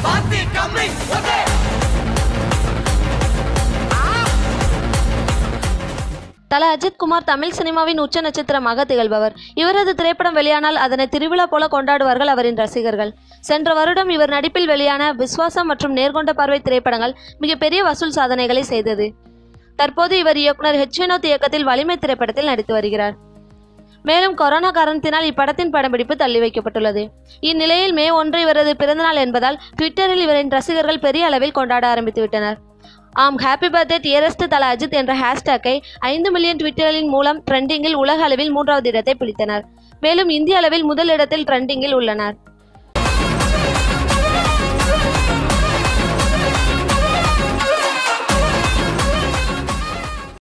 Party coming. Okay. தல அஜித் குமார் தமிழ் சினிமாவின் உச்ச நட்சத்திரமாக திகழ்பவர் இவரது திரைப்படம் வெளியானால் அதனை திருவிழா போல கொண்டாடுவார்கள் அவரின் ரசிகர்கள் சென்ற வருடம் இவர் நடிப்பில் வெளியான விஸ்வாசம் மற்றும் நேர்கொண்ட பார்வை திரைப்படங்கள் மிகப்பெரிய வசூல் சாதனைகளை செய்தது தற்போது இவர் இயக்குனர் ஹெச் வினோத் இயக்கத்தில் வலிமை திரைப்படத்தில் நடித்து வருகிறார் மேலும் கொரோனா காரணத்தினால் இப்படத்தின் படப்பிடிப்பு தள்ளி வைக்கப்பட்டுள்ளது இந்நிலையில் மே ஒன்று இவரது பிறந்தநாள் என்பதால் ட்விட்டரில் இவரின் ரசிகர்கள் பெரிய அளவில் கொண்டாட ஆரம்பித்து விட்டனர் ஆம் ஹாப்பி பர்த்டே டியரஸ்ட் தல அஜித் என்ற ஹேஷ்டேக்கை ஐந்து மில்லியன் ட்விட்டரின் மூலம் ட்ரெண்டிங்கில் உலக அளவில் மூன்றாவது இடத்தை பிடித்தனர் மேலும் இந்திய அளவில் முதல் இடத்தில் ட்ரெண்டிங்கில் உள்ளனர்